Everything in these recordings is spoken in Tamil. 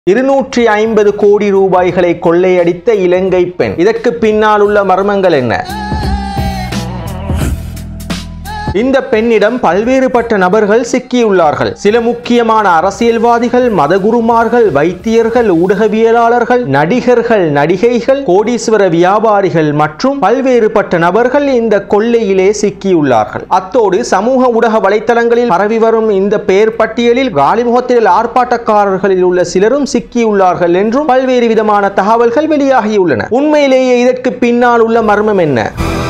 இருநூற்றி ஐம்பது கோடி ரூபாய்களை கொள்ளையடித்த இலங்கை பெண் இதற்கு பின்னால் உள்ள மர்மங்கள் என்ன இந்த பெண்ணிடம் பல்வேறுபட்ட நபர்கள் சிக்கியுள்ளார்கள் சில முக்கியமான அரசியல்வாதிகள் மதகுருமார்கள் வைத்தியர்கள் ஊடகவியலாளர்கள் நடிகர்கள் நடிகைகள் கோடீஸ்வர வியாபாரிகள் மற்றும் பல்வேறுபட்ட நபர்கள் இந்த கொள்ளையிலே சிக்கியுள்ளார்கள் அத்தோடு சமூக ஊடக வலைத்தளங்களில் பரவி வரும் இந்த பெயர் பட்டியலில் காலிமுகத்தில் ஆர்ப்பாட்டக்காரர்களில் உள்ள சிலரும் சிக்கியுள்ளார்கள் என்றும் பல்வேறு விதமான தகவல்கள் வெளியாகியுள்ளன உண்மையிலேயே இதற்கு பின்னால் உள்ள மர்மம் என்ன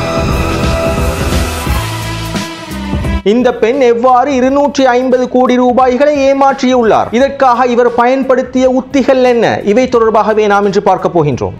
இந்த பெண் எவ்வாறு இருநூற்றி ஐம்பது கோடி ரூபாய்களை ஏமாற்றியுள்ளார் இதற்காக இவர் பயன்படுத்திய உத்திகள் என்ன இவை தொடர்பாகவே நாம் இன்று பார்க்க போகின்றோம்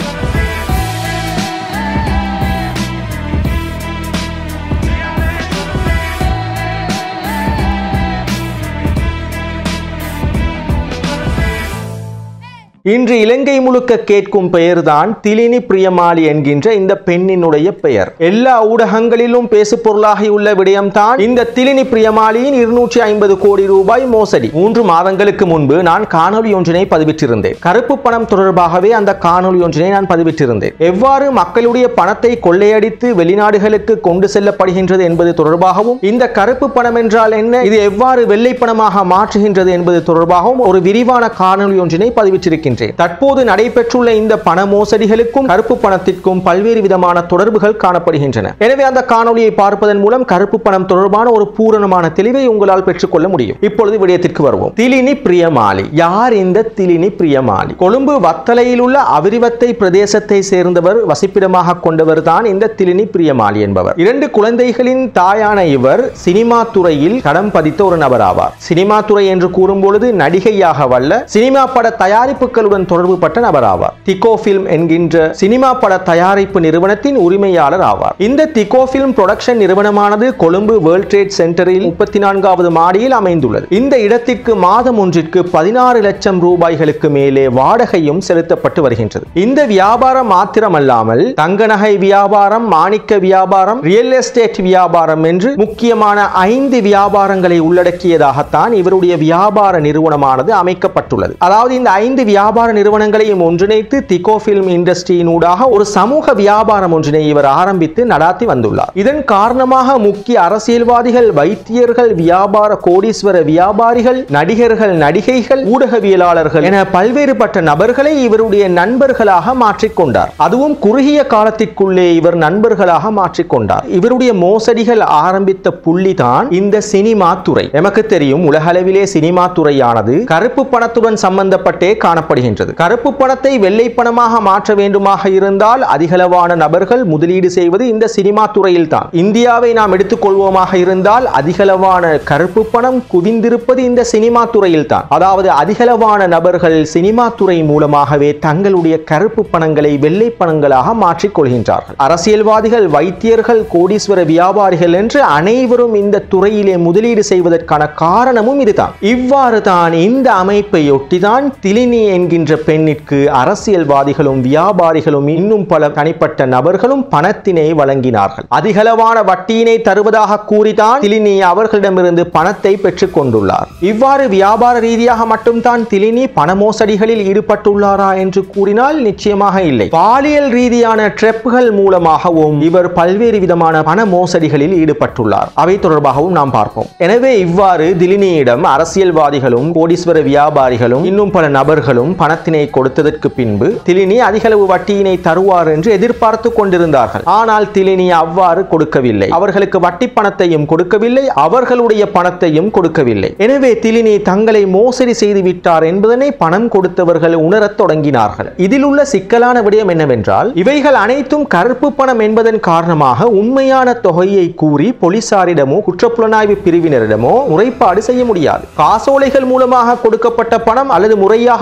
இன்று இலங்கை முழுக்க கேட்கும் பெயர்தான் திலினி பிரியமாலி என்கின்ற இந்த பெண்ணினுடைய பெயர் எல்லா ஊடகங்களிலும் பேசு பொருளாகியுள்ள விடயம்தான் இந்த திலினி பிரியமாலியின் இருநூற்றி ஐம்பது கோடி ரூபாய் மோசடி மூன்று மாதங்களுக்கு முன்பு நான் காணொலி ஒன்றினை பதிவிட்டிருந்தேன் கருப்பு பணம் தொடர்பாகவே அந்த காணொலி ஒன்றினை நான் பதிவிட்டிருந்தேன் எவ்வாறு மக்களுடைய பணத்தை கொள்ளையடித்து வெளிநாடுகளுக்கு கொண்டு செல்லப்படுகின்றது என்பது தொடர்பாகவும் இந்த கருப்பு பணம் என்றால் என்ன இது எவ்வாறு வெள்ளை பணமாக மாற்றுகின்றது என்பது தொடர்பாகவும் ஒரு விரிவான காணொலி ஒன்றினை பதிவிட்டிருக்கின்றேன் இருக்கின்றேன் தற்போது நடைபெற்றுள்ள இந்த பண மோசடிகளுக்கும் கருப்பு பணத்திற்கும் பல்வேறு விதமான தொடர்புகள் காணப்படுகின்றன எனவே அந்த காணொலியை பார்ப்பதன் மூலம் கருப்பு பணம் தொடர்பான ஒரு பூரணமான தெளிவை உங்களால் பெற்றுக்கொள்ள முடியும் இப்பொழுது விடயத்திற்கு வருவோம் திலினி பிரியமாலி யார் இந்த திலினி பிரியமாலி கொழும்பு வத்தலையில் உள்ள அவிரிவத்தை பிரதேசத்தை சேர்ந்தவர் வசிப்பிடமாக கொண்டவர் தான் இந்த திலினி பிரியமாலி என்பவர் இரண்டு குழந்தைகளின் தாயான இவர் சினிமா துறையில் கடம் பதித்த ஒரு நபர் ஆவார் சினிமா துறை என்று கூறும்பொழுது நடிகையாக வல்ல சினிமா பட தயாரிப்புகள் மக்களுடன் தொடர்பு பட்ட நபர் ஆவார் திகோ பிலிம் என்கின்ற சினிமா பட தயாரிப்பு நிறுவனத்தின் உரிமையாளர் ஆவார் இந்த திகோ பிலிம் புரொடக்ஷன் நிறுவனமானது கொழும்பு வேர்ல்ட் ட்ரேட் சென்டரில் முப்பத்தி நான்காவது மாடியில் அமைந்துள்ளது இந்த இடத்திற்கு மாதம் ஒன்றிற்கு பதினாறு லட்சம் ரூபாய்களுக்கு மேலே வாடகையும் செலுத்தப்பட்டு வருகின்றது இந்த வியாபாரம் மாத்திரமல்லாமல் தங்க நகை வியாபாரம் மாணிக்க வியாபாரம் ரியல் எஸ்டேட் வியாபாரம் என்று முக்கியமான ஐந்து வியாபாரங்களை உள்ளடக்கியதாகத்தான் இவருடைய வியாபார நிறுவனமானது அமைக்கப்பட்டுள்ளது அதாவது இந்த ஐந்து வியாபார வியாபார நிறுவனங்களையும் ஒன்றிணைத்து திகோ பிலிம் இண்டஸ்ட்ரியினூடாக ஒரு சமூக வியாபாரம் ஒன்றினை இவர் ஆரம்பித்து நடாத்தி வந்துள்ளார் இதன் காரணமாக முக்கிய அரசியல்வாதிகள் வைத்தியர்கள் வியாபார கோடீஸ்வர வியாபாரிகள் நடிகர்கள் நடிகைகள் ஊடகவியலாளர்கள் என பல்வேறுபட்ட நபர்களை இவருடைய நண்பர்களாக மாற்றிக்கொண்டார் அதுவும் குறுகிய காலத்திற்குள்ளே இவர் நண்பர்களாக மாற்றிக்கொண்டார் இவருடைய மோசடிகள் ஆரம்பித்த புள்ளிதான் இந்த சினிமா துறை எமக்கு தெரியும் உலகளவிலே சினிமா துறையானது கருப்பு பணத்துடன் சம்பந்தப்பட்டே காணப்படுகின்றது கருப்பு பணத்தை வெள்ளை பணமாக மாற்ற வேண்டுமாக இருந்தால் அதிகளவான நபர்கள் முதலீடு செய்வது இந்த சினிமா துறையில் தான் இந்தியாவை நாம் எடுத்துக்கொள்வோமாக இருந்தால் அதிகளவான கருப்பு பணம் குவிந்திருப்பது இந்த சினிமா துறையில் தான் அதாவது அதிகளவான நபர்கள் சினிமா துறை மூலமாகவே தங்களுடைய கருப்பு பணங்களை வெள்ளை பணங்களாக மாற்றிக் கொள்கின்றார்கள் அரசியல்வாதிகள் வைத்தியர்கள் கோடீஸ்வர வியாபாரிகள் என்று அனைவரும் இந்த துறையிலே முதலீடு செய்வதற்கான காரணமும் இதுதான் இவ்வாறு தான் இந்த அமைப்பை ஒட்டிதான் திலினி என்கின்ற பெண்ணிற்கு அரசியல்வாதிகளும் வியாபாரிகளும் இன்னும் பல தனிப்பட்ட நபர்களும் பணத்தினை வழங்கினார்கள் அதிகளவான வட்டியினை தருவதாக கூறிதான் திலினி அவர்களிடமிருந்து பணத்தை பெற்றுக் கொண்டுள்ளார் இவ்வாறு வியாபார ரீதியாக மட்டும்தான் திலினி பண மோசடிகளில் ஈடுபட்டுள்ளாரா என்று கூறினால் நிச்சயமாக இல்லை பாலியல் ரீதியான ட்ரெப்புகள் மூலமாகவும் இவர் பல்வேறு விதமான பண மோசடிகளில் ஈடுபட்டுள்ளார் அவை தொடர்பாகவும் நாம் பார்ப்போம் எனவே இவ்வாறு திலினியிடம் அரசியல்வாதிகளும் கோடீஸ்வர வியாபாரிகளும் இன்னும் பல நபர்களும் பணத்தினை கொடுத்ததற்கு பின்பு திலினி அதிகளவு வட்டியினை தருவார் என்று எதிர்பார்த்து கொண்டிருந்தார்கள் ஆனால் திலினி அவ்வாறு கொடுக்கவில்லை அவர்களுக்கு வட்டி பணத்தையும் கொடுக்கவில்லை அவர்களுடைய பணத்தையும் கொடுக்கவில்லை எனவே திலினி தங்களை மோசடி செய்து விட்டார் என்பதனை பணம் கொடுத்தவர்கள் உணரத் தொடங்கினார்கள் இதில் உள்ள சிக்கலான விடயம் என்னவென்றால் இவைகள் அனைத்தும் கருப்பு பணம் என்பதன் காரணமாக உண்மையான தொகையை கூறி போலீசாரிடமோ குற்றப்புலனாய்வு பிரிவினரிடமோ முறைப்பாடு செய்ய முடியாது காசோலைகள் மூலமாக கொடுக்கப்பட்ட பணம் அல்லது முறையாக வியாபார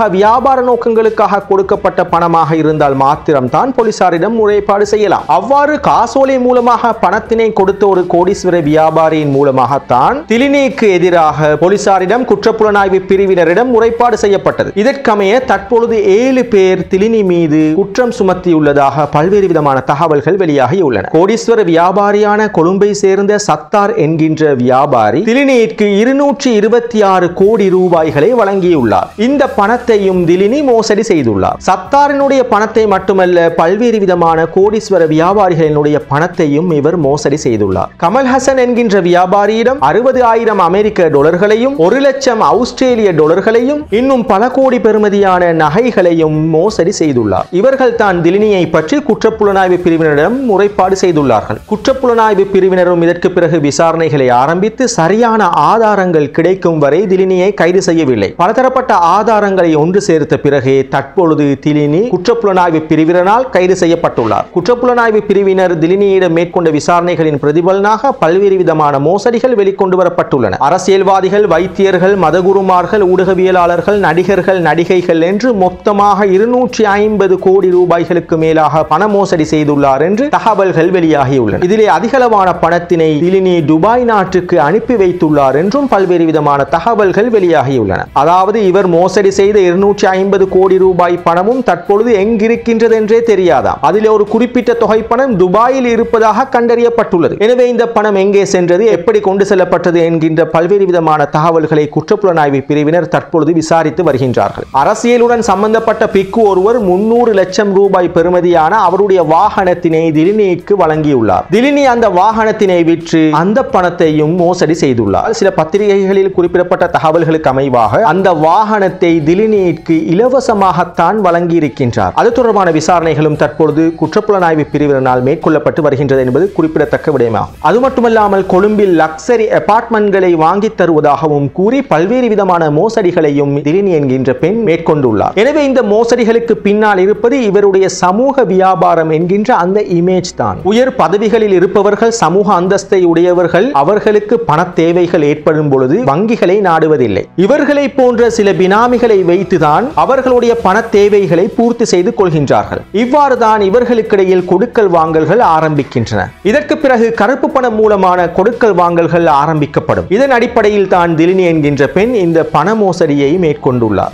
வியாபார நோக்கங்களுக்காக கொடுக்கப்பட்ட பணமாக இருந்தால் மாத்திரம்தான் போலீசாரிடம் முறைப்பாடு செய்யலாம் அவ்வாறு காசோலை மூலமாக பணத்தினை கொடுத்த ஒரு கோடீஸ்வர வியாபாரியின் மூலமாகத்தான் திலினிக்கு எதிராக போலீசாரிடம் குற்றப்புலனாய்வு பிரிவினரிடம் முறைப்பாடு செய்யப்பட்டது இதற்கமைய தற்பொழுது ஏழு பேர் திலினி மீது குற்றம் சுமத்தியுள்ளதாக பல்வேறு விதமான தகவல்கள் வெளியாகியுள்ளன கோடீஸ்வர வியாபாரியான கொழும்பை சேர்ந்த சத்தார் என்கின்ற வியாபாரி திலினிக்கு இருநூற்றி இருபத்தி ஆறு கோடி ரூபாய்களை வழங்கியுள்ளார் இந்த பணத்தையும் திலினி மோசடி செய்துள்ளார் சத்தாரினுடைய பணத்தை மட்டுமல்ல பல்வேறு விதமான கோடீஸ்வர வியாபாரிகளினுடைய பணத்தையும் இவர் மோசடி செய்துள்ளார் கமல்ஹசன் என்கின்ற வியாபாரியிடம் அறுபது ஆயிரம் அமெரிக்க டாலர்களையும் ஒரு லட்சம் ஆஸ்திரேலிய டாலர்களையும் இன்னும் பல கோடி பெறுமதியான நகைகளையும் மோசடி செய்துள்ளார் இவர்கள் தான் திலினியை பற்றி குற்றப்புலனாய்வு பிரிவினரிடம் முறைப்பாடு செய்துள்ளார்கள் குற்றப்புலனாய்வு பிரிவினரும் இதற்கு பிறகு விசாரணைகளை ஆரம்பித்து சரியான ஆதாரங்கள் கிடைக்கும் வரை திலினியை கைது செய்யவில்லை பலதரப்பட்ட ஆதாரங்களை ஒன்று சேர்த்த பிறகு தற்பொழுது திலினி குற்றப்புலனாய்வு பிரிவினரால் கைது செய்யப்பட்டுள்ளார் குற்றப்புலனாய்வு பிரிவினர் திலினியிடம் மேற்கொண்ட விசாரணைகளின் பிரதிபலனாக பல்வேறு விதமான மோசடிகள் வெளிக்கொண்டு வரப்பட்டுள்ளன அரசியல்வாதிகள் வைத்தியர்கள் மதகுருமார்கள் ஊடகவியலாளர்கள் நடிகர்கள் நடிகைகள் என்று மொத்தமாக இருநூற்றி ஐம்பது கோடி ரூபாய்களுக்கு மேலாக பண மோசடி செய்துள்ளார் என்று தகவல்கள் வெளியாகியுள்ளன இதிலே அதிகளவான பணத்தினை திலினி துபாய் நாட்டுக்கு அனுப்பி வைத்துள்ளார் என்றும் பல்வேறு விதமான தகவல்கள் வெளியாகியுள்ளன அதாவது இவர் மோசடி செய்த இருநூற்றி ஐம்பது கோடி ரூபாய் பணமும் தற்பொழுது எங்கிருக்கின்றது என்றே தெரியாதாம் அதில் ஒரு குறிப்பிட்ட தொகை பணம் துபாயில் இருப்பதாக கண்டறியப்பட்டுள்ளது எனவே இந்த பணம் எங்கே சென்றது எப்படி கொண்டு செல்லப்பட்டது என்கின்ற பல்வேறு விதமான தகவல்களை குற்றப்புலனாய்வு பிரிவினர் தற்பொழுது விசாரித்து வருகின்றார்கள் அரசியலுடன் சம்பந்தப்பட்ட பிக்கு ஒருவர் முன்னூறு லட்சம் ரூபாய் பெறுமதியான அவருடைய வாகனத்தினை திலினிக்கு வழங்கியுள்ளார் திலினி அந்த வாகனத்தினை விற்று அந்த பணத்தையும் மோசடி செய்துள்ளார் சில பத்திரிகைகளில் குறிப்பிடப்பட்ட தகவல்களுக்கு அமைவாக அந்த வாகனத்தை திலினிக்கு இலவசமாகத்தான் வழங்கி இருக்கின்றார் அது தொடர்பான விசாரணைகளும் தற்பொழுது குற்றப்புலனாய்வு பிரிவினரால் மேற்கொள்ளப்பட்டு வருகின்றது என்பது குறிப்பிடத்தக்க விடயமாகும் அது மட்டுமல்லாமல் கொழும்பில் லக்ஸரி அபார்ட்மெண்ட்களை வாங்கி தருவதாகவும் கூறி பல்வேறு விதமான மோசடிகளையும் திலினி என்கின்ற பெண் மேற்கொண்டுள்ளார் எனவே இந்த மோசடிகளுக்கு பின்னால் இருப்பது இவருடைய சமூக வியாபாரம் என்கின்ற அந்த இமேஜ் தான் உயர் பதவிகளில் இருப்பவர்கள் சமூக அந்தஸ்தை உடையவர்கள் அவர்களுக்கு பண தேவைகள் ஏற்படும் பொழுது வங்கிகளை நாடுவதில்லை இவர்களை போன்ற சில பினாமிகளை வைத்துதான் அவர்களுடைய பண தேவைகளை பூர்த்தி செய்து கொள்கின்றார்கள் இவ்வாறு தான் இவர்களுக்கிடையில் கொடுக்கல் வாங்கல்கள் ஆரம்பிக்கின்றன இதற்கு பிறகு கருப்பு பணம் மூலமான கொடுக்கல் வாங்கல்கள் ஆரம்பிக்கப்படும் இதன் அடிப்படையில் தான் திலினி என்கின்ற பெண் இந்த பண மோசடியை மேற்கொண்டுள்ளார்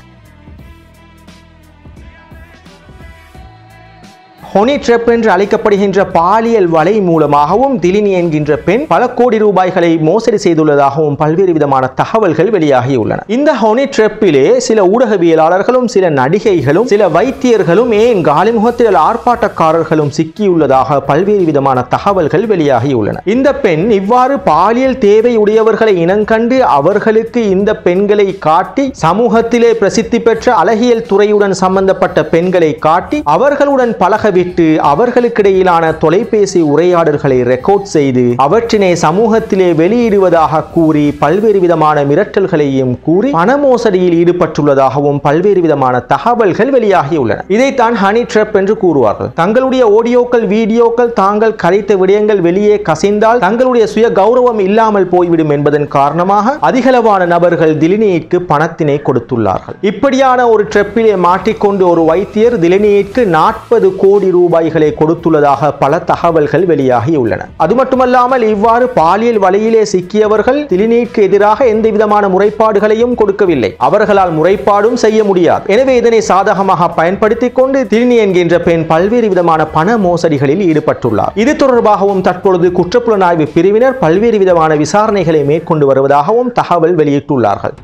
ஹொனி ட்ரெப் என்று அழைக்கப்படுகின்ற பாலியல் வலை மூலமாகவும் திலினி என்கின்ற பெண் பல கோடி ரூபாய்களை மோசடி செய்துள்ளதாகவும் பல்வேறு விதமான தகவல்கள் வெளியாகியுள்ளன இந்த ஹொனி ட்ரெப்பிலே சில ஊடகவியலாளர்களும் சில நடிகைகளும் சில வைத்தியர்களும் ஏன் காலிமுகத்தில் ஆர்ப்பாட்டக்காரர்களும் சிக்கியுள்ளதாக பல்வேறு விதமான தகவல்கள் வெளியாகியுள்ளன இந்த பெண் இவ்வாறு பாலியல் தேவை உடையவர்களை இனங்கண்டு அவர்களுக்கு இந்த பெண்களை காட்டி சமூகத்திலே பிரசித்தி பெற்ற அழகியல் துறையுடன் சம்பந்தப்பட்ட பெண்களை காட்டி அவர்களுடன் பழகவிட்டு அவர்களுக்கிடையிலான தொலைபேசி உரையாடல்களை ரெக்கார்ட் செய்து அவற்றினை சமூகத்திலே வெளியிடுவதாக கூறி பல்வேறு விதமான மிரட்டல்களையும் கூறி பண மோசடியில் ஈடுபட்டுள்ளதாகவும் பல்வேறு விதமான தகவல்கள் வெளியாகியுள்ளன இதைத்தான் ஹனி ட்ரெப் என்று கூறுவார்கள் தங்களுடைய ஆடியோக்கள் வீடியோக்கள் தாங்கள் கரைத்த விடயங்கள் வெளியே கசிந்தால் தங்களுடைய சுய கௌரவம் இல்லாமல் போய்விடும் என்பதன் காரணமாக அதிகளவான நபர்கள் திலினியிற்கு பணத்தினை கொடுத்துள்ளார்கள் இப்படியான ஒரு ட்ரெப்பிலே மாட்டிக்கொண்டு ஒரு வைத்தியர் திலினியிற்கு நாற்பது கோடி ரூபாய்களை கொடுத்துள்ளதாக பல தகவல்கள் வெளியாகியுள்ளன அது மட்டுமல்லாமல் இவ்வாறு பாலியல் வலையிலே சிக்கியவர்கள் திலினிக்கு எதிராக எந்த விதமான முறைப்பாடுகளையும் கொடுக்கவில்லை அவர்களால் முறைப்பாடும் செய்ய முடியாது எனவே இதனை சாதகமாக பயன்படுத்திக் கொண்டு திலினி என்கின்ற பெண் பல்வேறு விதமான பண மோசடிகளில் ஈடுபட்டுள்ளார் இது தொடர்பாகவும் தற்பொழுது குற்றப்புலனாய்வு பிரிவினர் பல்வேறு விதமான விசாரணைகளை மேற்கொண்டு வருவதாகவும் தகவல் வெளியிட்டுள்ளார்கள்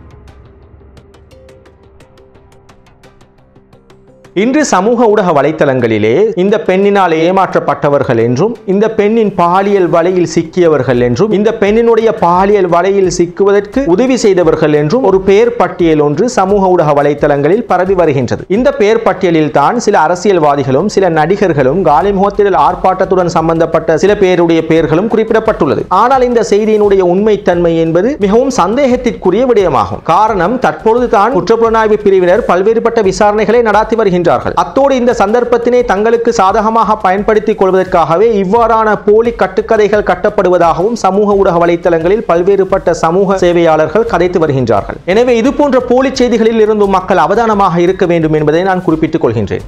இன்று சமூக ஊடக வலைத்தளங்களிலே இந்த பெண்ணினால் ஏமாற்றப்பட்டவர்கள் என்றும் இந்த பெண்ணின் பாலியல் வலையில் சிக்கியவர்கள் என்றும் இந்த பெண்ணினுடைய பாலியல் வலையில் சிக்குவதற்கு உதவி செய்தவர்கள் என்றும் ஒரு பெயர் பட்டியல் ஒன்று சமூக ஊடக வலைத்தளங்களில் பரவி வருகின்றது இந்த பெயர் பட்டியலில் தான் சில அரசியல்வாதிகளும் சில நடிகர்களும் காலி முகத்திடல் ஆர்ப்பாட்டத்துடன் சம்பந்தப்பட்ட சில பேருடைய பெயர்களும் குறிப்பிடப்பட்டுள்ளது ஆனால் இந்த செய்தியினுடைய உண்மைத்தன்மை என்பது மிகவும் சந்தேகத்திற்குரிய விடயமாகும் காரணம் தற்பொழுது தான் குற்றப்புலனாய்வு பிரிவினர் பல்வேறுபட்ட விசாரணைகளை நடாத்தி வருகின்றனர் வருகின்றார்கள் அத்தோடு இந்த சந்தர்ப்பத்தினை தங்களுக்கு சாதகமாக பயன்படுத்திக் கொள்வதற்காகவே இவ்வாறான போலி கட்டுக்கதைகள் கட்டப்படுவதாகவும் சமூக ஊடக வலைத்தளங்களில் பல்வேறுபட்ட சமூக சேவையாளர்கள் கதைத்து வருகின்றார்கள் எனவே இது போன்ற போலி செய்திகளில் இருந்தும் மக்கள் அவதானமாக இருக்க வேண்டும் என்பதை நான் குறிப்பிட்டுக் கொள்கின்றேன்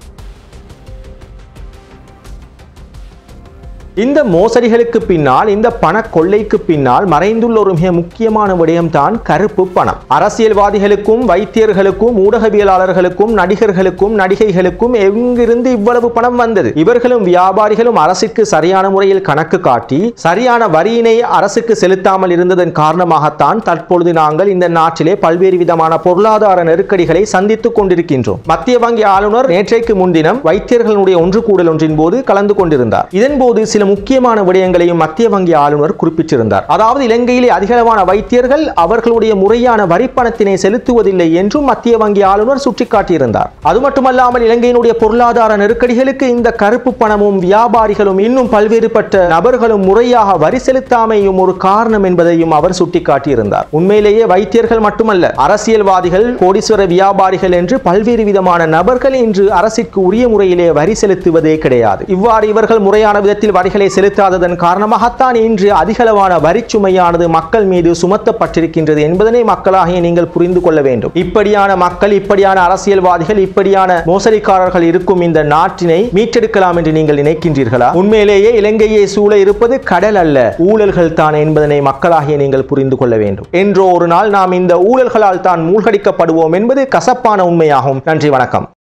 இந்த மோசடிகளுக்கு பின்னால் இந்த பண கொள்ளைக்கு பின்னால் மறைந்துள்ள ஒரு மிக முக்கியமான விடயம்தான் கருப்பு பணம் அரசியல்வாதிகளுக்கும் வைத்தியர்களுக்கும் ஊடகவியலாளர்களுக்கும் நடிகர்களுக்கும் நடிகைகளுக்கும் எங்கிருந்து இவ்வளவு பணம் வந்தது இவர்களும் வியாபாரிகளும் அரசுக்கு சரியான முறையில் கணக்கு காட்டி சரியான வரியினை அரசுக்கு செலுத்தாமல் இருந்ததன் காரணமாகத்தான் தற்பொழுது நாங்கள் இந்த நாட்டிலே பல்வேறு விதமான பொருளாதார நெருக்கடிகளை சந்தித்துக் கொண்டிருக்கின்றோம் மத்திய வங்கி ஆளுநர் நேற்றைக்கு முன்தினம் வைத்தியர்களுடைய ஒன்று கூடல் ஒன்றின் போது கலந்து கொண்டிருந்தார் இதன் போது சில முக்கியமான விடயங்களையும் மத்திய வங்கி ஆளுநர் குறிப்பிட்டிருந்தார் அதாவது இலங்கையிலே அதிகளவான வைத்தியர்கள் அவர்களுடைய முறையான வரிப்பணத்தினை செலுத்துவதில்லை என்றும் மத்திய வங்கி ஆளுநர் சுட்டிக்காட்டியிருந்தார் அது மட்டுமல்லாமல் இலங்கையினுடைய பொருளாதார நெருக்கடிகளுக்கு இந்த கருப்பு பணமும் வியாபாரிகளும் இன்னும் பல்வேறுபட்ட நபர்களும் முறையாக வரி செலுத்தாமையும் ஒரு காரணம் என்பதையும் அவர் சுட்டிக்காட்டியிருந்தார் உண்மையிலேயே வைத்தியர்கள் மட்டுமல்ல அரசியல்வாதிகள் கோடீஸ்வர வியாபாரிகள் என்று பல்வேறு விதமான நபர்கள் இன்று அரசிற்கு உரிய முறையிலே வரி செலுத்துவதே கிடையாது இவ்வாறு இவர்கள் முறையான விதத்தில் வரிகளை செலுத்தாததன் காரணமாகத்தான் இன்று அதிகளவான வரிச்சுமையானது மக்கள் மீது சுமத்தப்பட்டிருக்கின்றது என்பதனை மக்களாகிய நீங்கள் புரிந்து கொள்ள வேண்டும் இப்படியான மக்கள் இப்படியான அரசியல்வாதிகள் இப்படியான மோசடிக்காரர்கள் இருக்கும் இந்த நாட்டினை மீட்டெடுக்கலாம் என்று நீங்கள் நினைக்கின்றீர்களா உண்மையிலேயே இலங்கையை சூழ இருப்பது கடல் அல்ல ஊழல்கள் தான் என்பதனை மக்களாகிய நீங்கள் புரிந்து கொள்ள வேண்டும் என்றோ ஒரு நாள் நாம் இந்த ஊழல்களால் தான் மூழ்கடிக்கப்படுவோம் என்பது கசப்பான உண்மையாகும் நன்றி வணக்கம்